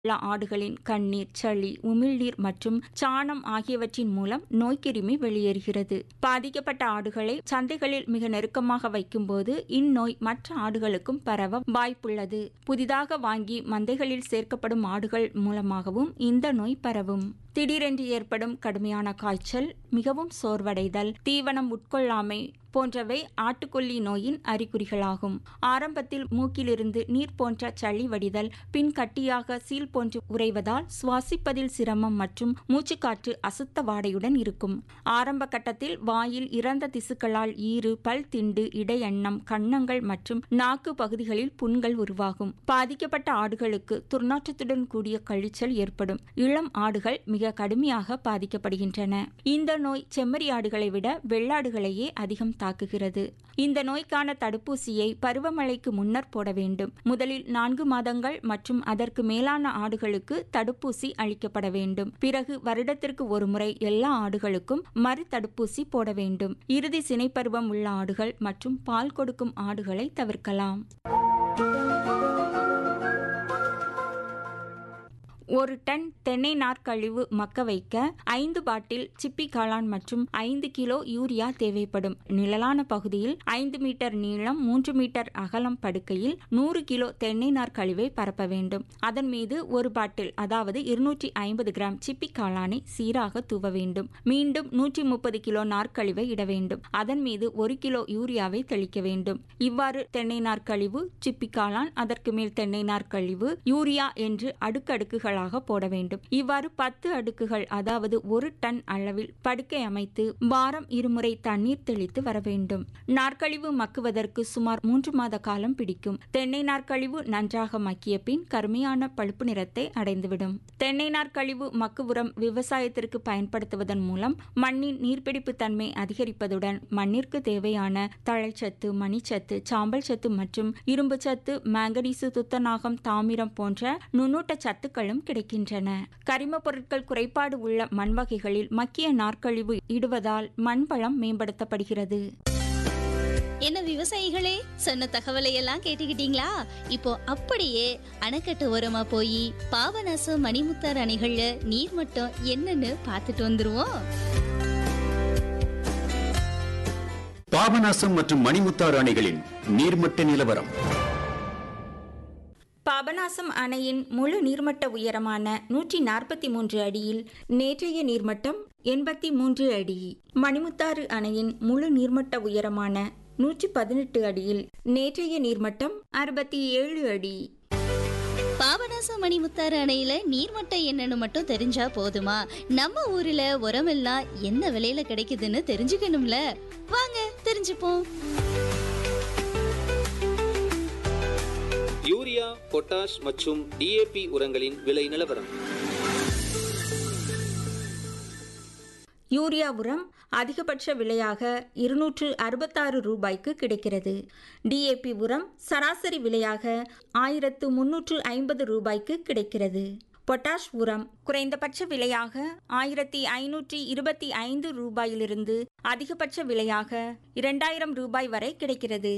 உள்ள ஆடுகளின் கண்ணீர் சளி உமிழ்நீர் மற்றும் சாணம் ஆகியவற்றின் மூலம் நோய்க்கிருமி வெளியேறுகிறது பாதிக்கப்பட்ட ஆடுகளை சந்தைகளில் மிக நெருக்கமாக வைக்கும்போது இந்நோய் மற்ற ஆடுகளுக்கும் பரவ வாய்ப்புள்ளது புதிதாக வாங்கி மந்தைகளில் சேர்க்கப்படும் ஆடுகள் மூலமாகவும் இந்த நோய் பரவும் திடீரென்று ஏற்படும் கடுமையான காய்ச்சல் மிகவும் சோர்வடைதல் தீவனம் உட்கொள்ளாமை போன்றவை ஆட்டுக்கொல்லி நோயின் அறிகுறிகளாகும் ஆரம்பத்தில் மூக்கிலிருந்து நீர் போன்ற சளி வடிதல் பின் கட்டியாக சீல் போன்று உறைவதால் சுவாசிப்பதில் சிரமம் மற்றும் மூச்சுக்காற்று அசுத்த வாடையுடன் இருக்கும் ஆரம்ப கட்டத்தில் வாயில் இறந்த திசுக்களால் ஈறு பல் திண்டு இடையண்ணம் கன்னங்கள் மற்றும் நாக்கு பகுதிகளில் புண்கள் உருவாகும் பாதிக்கப்பட்ட ஆடுகளுக்கு துர்நாற்றத்துடன் கூடிய கழிச்சல் ஏற்படும் இளம் ஆடுகள் மிக கடுமையாக பாதிக்கப்படுகின்றன இந்த நோய் செம்மறி ஆடுகளை விட வெள்ளாடுகளையே அதிகம் தாக்குகிறது இந்த நோய்க்கான தடுப்பூசியை பருவமழைக்கு முன்னர் போட வேண்டும் முதலில் நான்கு மாதங்கள் மற்றும் அதற்கு மேலான ஆடுகளுக்கு தடுப்பூசி அளிக்கப்பட வேண்டும் பிறகு வருடத்திற்கு ஒருமுறை எல்லா ஆடுகளுக்கும் மறு தடுப்பூசி போட வேண்டும் இறுதி சினைப்பருவம் உள்ள ஆடுகள் மற்றும் பால் கொடுக்கும் ஆடுகளை தவிர்க்கலாம் ஒரு டன் தென்னை நார்க்கழிவு மக்க வைக்க ஐந்து பாட்டில் சிப்பி காளான் மற்றும் ஐந்து கிலோ யூரியா தேவைப்படும் நிழலான பகுதியில் ஐந்து மீட்டர் நீளம் மூன்று மீட்டர் அகலம் படுக்கையில் நூறு கிலோ தென்னை நார் கழிவை பரப்ப வேண்டும் அதன் மீது ஒரு பாட்டில் அதாவது இருநூற்றி ஐம்பது கிராம் சிப்பி காளானை சீராக தூவ வேண்டும் மீண்டும் நூற்றி முப்பது கிலோ நார்க்கழிவை இட வேண்டும் அதன் மீது ஒரு கிலோ யூரியாவை தெளிக்க வேண்டும் இவ்வாறு தென்னை நார்க்கழிவு சிப்பி காளான் அதற்கு மேல் தென்னை நார்க்கழிவு யூரியா என்று அடுக்கடுக்குகளாக அடுக்குகளாக போட வேண்டும் இவ்வாறு பத்து அடுக்குகள் அதாவது ஒரு டன் அளவில் படுக்கை அமைத்து வாரம் இருமுறை தண்ணீர் தெளித்து வர வேண்டும் நாற்கழிவு மக்குவதற்கு சுமார் மூன்று மாத காலம் பிடிக்கும் தென்னை நாற்கழிவு நன்றாக மக்கிய பின் கருமையான பழுப்பு நிறத்தை அடைந்துவிடும் தென்னை நாற்கழிவு மக்கு உரம் விவசாயத்திற்கு பயன்படுத்துவதன் மூலம் மண்ணின் நீர்பிடிப்பு தன்மை அதிகரிப்பதுடன் மண்ணிற்கு தேவையான தழைச்சத்து மணிச்சத்து சாம்பல் சத்து மற்றும் இரும்பு சத்து மேங்கனீசு துத்தநாகம் தாமிரம் போன்ற நுண்ணூட்ட சத்துக்களும் கிடைக்கின்றன கரிம பொருட்கள் குறைபாடு உள்ள மண் வகைகளில் மக்கிய நாற்கழிவு இடுவதால் மண்வளம் மேம்படுத்தப்படுகிறது என்ன விவசாயிகளே சொன்ன தகவலை எல்லாம் கேட்டுக்கிட்டீங்களா இப்போ அப்படியே அணைக்கட்டு ஓரமா போய் பாபநாசம் மணிமுத்தார் அணைகள்ல நீர் மட்டம் என்னன்னு பார்த்துட்டு வந்துருவோம் பாபநாசம் மற்றும் மணிமுத்தாறு அணைகளின் நீர்மட்ட நிலவரம் பாபநாசம் அணையின் முழு நீர்மட்ட உயரமான நூற்றி நாற்பத்தி மூன்று அடியில் நேற்றைய நீர்மட்டம் எண்பத்தி மூன்று அடி மணிமுத்தாறு அணையின் முழு நீர்மட்ட உயரமான நூற்றி பதினெட்டு அடியில் நேற்றைய நீர்மட்டம் அறுபத்தி ஏழு அடி பாபநாசம் மணிமுத்தாறு அணையில நீர்மட்டம் என்னன்னு மட்டும் தெரிஞ்சா போதுமா நம்ம ஊர்ல உரமெல்லாம் என்ன விலையில கிடைக்குதுன்னு தெரிஞ்சுக்கணும்ல வாங்க தெரிஞ்சுப்போம் யூரியா பொட்டாஷ் மற்றும் டிஏபி உரங்களின் விலை நிலவரம் யூரியா உரம் அதிகபட்ச விலையாக இருநூற்று அறுபத்தாறு ரூபாய்க்கு கிடைக்கிறது டிஏபி உரம் சராசரி விலையாக ஆயிரத்து முன்னூற்று ஐம்பது ரூபாய்க்கு கிடைக்கிறது பொட்டாஷ் உரம் குறைந்தபட்ச விலையாக ஆயிரத்தி ஐநூற்றி இருபத்தி ஐந்து ரூபாயிலிருந்து அதிகபட்ச விலையாக இரண்டாயிரம் ரூபாய் வரை கிடைக்கிறது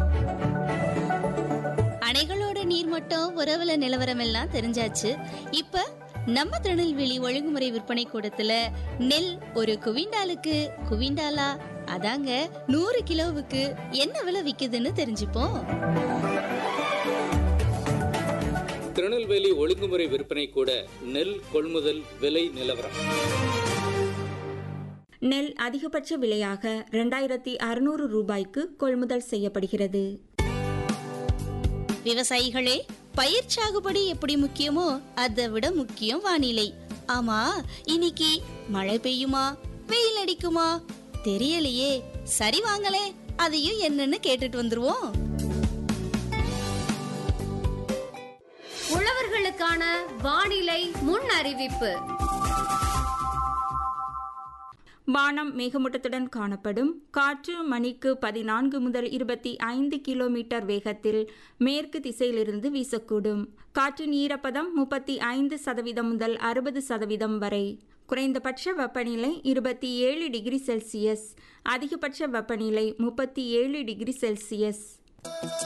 அணைகளோட நீர்மட்டம் உறவுல நிலவரம் எல்லாம் தெரிஞ்சாச்சு இப்ப நம்ம திருநெல்வேலி ஒழுங்குமுறை விற்பனை கூடத்துல நெல் ஒரு குவிண்டாலுக்கு குவிண்டாலா அதாங்க நூறு கிலோவுக்கு என்ன விலை விக்குதுன்னு தெரிஞ்சுப்போம் திருநெல்வேலி ஒழுங்குமுறை விற்பனை கூட நெல் கொள்முதல் விலை நிலவரம் நெல் அதிகபட்ச விலையாக இரண்டாயிரத்தி அறுநூறு ரூபாய்க்கு கொள்முதல் செய்யப்படுகிறது விவசாயிகளே பயிர் சாகுபடி எப்படி முக்கியமோ அதை விட முக்கியம் வானிலை ஆமா இன்னைக்கு மழை பெய்யுமா வெயில் அடிக்குமா தெரியலையே சரி வாங்களே அதையும் என்னன்னு கேட்டுட்டு வந்துருவோம் உழவர்களுக்கான வானிலை முன் அறிவிப்பு வானம் மேகமூட்டத்துடன் காணப்படும் காற்று மணிக்கு பதினான்கு முதல் இருபத்தி ஐந்து கிலோமீட்டர் வேகத்தில் மேற்கு திசையிலிருந்து வீசக்கூடும் காற்றின் ஈரப்பதம் முப்பத்தி ஐந்து சதவீதம் முதல் அறுபது சதவீதம் வரை குறைந்தபட்ச வெப்பநிலை இருபத்தி ஏழு டிகிரி செல்சியஸ் அதிகபட்ச வெப்பநிலை முப்பத்தி ஏழு டிகிரி செல்சியஸ்